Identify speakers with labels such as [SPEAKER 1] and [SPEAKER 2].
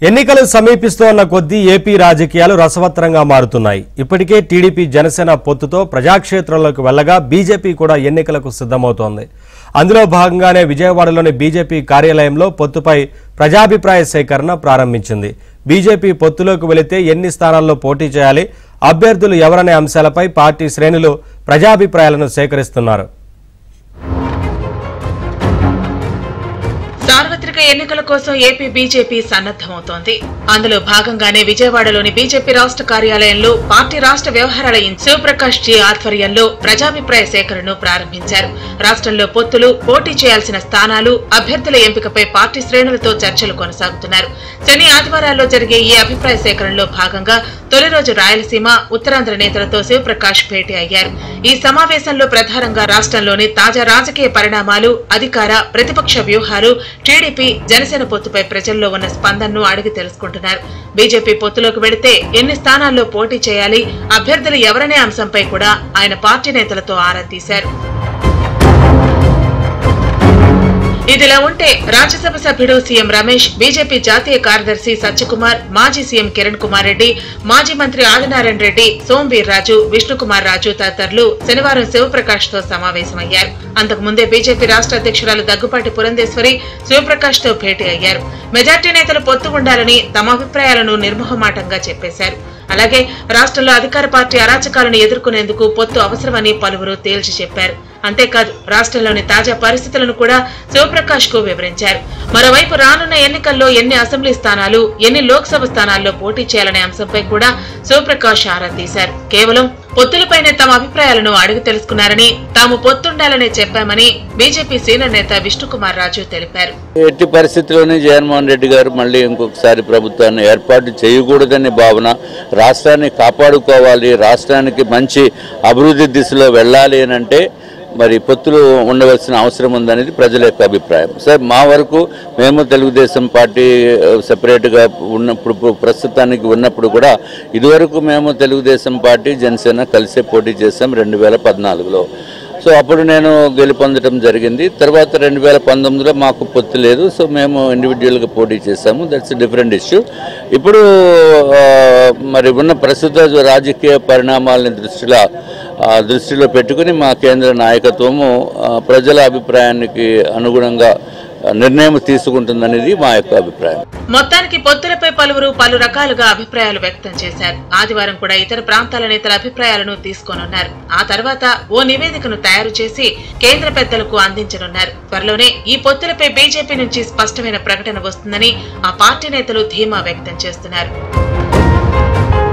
[SPEAKER 1] ఎన్నికలు సమీపిస్తోన్న కొద్దీ ఏపీ రాజకీయాలు రసవత్తరంగా మారుతున్నాయి ఇప్పటికే టీడీపీ జనసేన పొత్తుతో ప్రజాక్షేత్రంలోకి వెళ్లగా బీజేపీ కూడా ఎన్నికలకు సిద్ధమవుతోంది అందులో భాగంగానే విజయవాడలోని బీజేపీ కార్యాలయంలో పొత్తుపై ప్రజాభిప్రాయ సేకరణ ప్రారంభించింది బీజేపీ పొత్తులోకి వెళితే ఎన్ని స్థానాల్లో పోటీ చేయాలి అభ్యర్థులు ఎవరనే అంశాలపై పార్టీ శ్రేణులు ప్రజాభిప్రాయాలను సేకరిస్తున్నారు
[SPEAKER 2] సార్వత్రిక ఎన్నికల కోసం ఏపీ బీజేపీ సన్నద్దమవుతోంది అందులో భాగంగానే విజయవాడలోని బీజేపీ రాష్ట్ర కార్యాలయంలో పార్టీ రాష్ట్ర వ్యవహారాల ఇన్ శివప్రకాష్ జీ ఆధ్వర్యంలో ప్రజాభిప్రాయ సేకరణను ప్రారంభించారు రాష్ట్రంలో పొత్తులు పోటీ చేయాల్సిన స్థానాలు అభ్యర్థుల ఎంపికపై పార్టీ శ్రేణులతో చర్చలు కొనసాగుతున్నారు శని ఆదివారాల్లో జరిగే ఈ అభిప్రాయ సేకరణలో భాగంగా తొలి రోజు రాయలసీమ ఉత్తరాంధ్ర నేతలతో శివప్రకాష్ భేటీ అయ్యారు ఈ సమావేశంలో ప్రధానంగా రాష్ట్రంలోని తాజా రాజకీయ పరిణామాలు అధికార ప్రతిపక్ష వ్యూహాలు టీడీపీ జనసేన పొత్తుపై ప్రజల్లో ఉన్న స్పందనను అడిగి తెలుసుకుంటున్నారు బీజేపీ పొత్తులోకి వెళితే ఎన్ని స్థానాల్లో పోటీ చేయాలి అభ్యర్థులు ఎవరనే అంశంపై కూడా ఆయన పార్టీ నేతలతో ఆరా తీశారు ఇదిలా ఉంటే రాజ్యసభ సభ్యుడు సీఎం రమేష్ బీజేపీ జాతీయ కార్యదర్శి సత్యకుమార్ మాజీ సీఎం కిరణ్ కుమార్ రెడ్డి మాజీ మంత్రి ఆదినారాయణ రెడ్డి సోంవీర్ రాజు విష్ణుకుమార్ రాజు తదితరులు శనివారం శివప్రకాష్ తో సమావేశమయ్యారు అంతకుముందే బీజేపీ రాష్ట్ర అధ్యక్షురాలు దగ్గుపాటి పురంధేశ్వరి శివప్రకాష్ తో భేటీ అయ్యారు మెజార్టీ నేతలు పొత్తు ఉండాలని తమ అభిప్రాయాలను నిర్మోహమాటంగా చెప్పేశారు అలాగే రాష్ట్రంలో అధికార పార్టీ అరాచకాలను ఎదుర్కొనేందుకు పొత్తు అవసరమని పలువురు తేల్చి చెప్పారు అంతేకాదు రాష్ట్రంలోని తాజా పరిస్థితులను కూడా శివప్రకాష్ కు వివరించారు మరోవైపు రానున్న ఎన్నికల్లో ఎన్ని అసెంబ్లీ స్థానాలు ఎన్ని లోక్సభ స్థానాల్లో పోటీ చేయాలనే అంశంపై కూడా శివప్రకాష్ ఆరా తీశారు కేవలం పొత్తులపైనే తమ అభిప్రాయాలను అడిగి తెలుసుకున్నారని తాము పొత్తుండాలనే చెప్పామని బీజేపీ సీనియర్ నేత విష్ణుకుమార్ రాజు తెలిపారు
[SPEAKER 3] ఎట్టి పరిస్థితుల్లోనే జగన్మోహన్ రెడ్డి గారు మళ్ళీ ఇంకొకసారి ప్రభుత్వాన్ని ఏర్పాటు చేయకూడదనే భావన రాష్ట్రాన్ని కాపాడుకోవాలి రాష్ట్రానికి మంచి అభివృద్ధి దిశలో వెళ్ళాలి అని అంటే మరి పొత్తులు ఉండవలసిన అవసరం ఉందనేది ప్రజల యొక్క అభిప్రాయం సార్ మా వరకు మేము తెలుగుదేశం పార్టీ సెపరేట్గా ఉన్నప్పుడు ప్ర- ప్రస్తుతానికి ఉన్నప్పుడు కూడా ఇదివరకు మేము తెలుగుదేశం పార్టీ జనసేన కలిసే పోటీ చేసాం రెండు వేల పద్నాలుగులో సో అప్పుడు నేను గెలుపొందడం జరిగింది తర్వాత రెండు వేల పంతొమ్మిదిలో మాకు పొత్తు లేదు సో మేము ఇండివిజువల్గా పోటీ చేశాము దట్స్ డిఫరెంట్ ఇష్యూ ఇప్పుడు ఆ, మరి ఉన్న ప్రస్తుత రాజకీయ పరిణామాలని దృష్టిలో ఆ, దృష్టిలో పెట్టుకుని మా కేంద్ర నాయకత్వము ఆ, ప్రజల అభిప్రాయానికి అనుగుణంగా ఆ, నిర్ణయం తీసుకుంటుందనేది మా యొక్క అభిప్రాయం
[SPEAKER 2] మొత్తానికి పొత్తులపై పలువురు పలు రకాలుగా అభిప్రాయాలు వ్యక్తం చేశారు ఆదివారం కూడా ఇతర ప్రాంతాల నేతల అభిప్రాయాలను తీసుకోనున్నారు ఆ తర్వాత ఓ నివేదికను తయారు చేసి కేంద్ర పెద్దలకు అందించనున్నారు త్వరలోనే ఈ పొత్తులపై బీజేపీ నుంచి స్పష్టమైన ప్రకటన వస్తుందని ఆ పార్టీ నేతలు ధీమా వ్యక్తం చేస్తున్నారు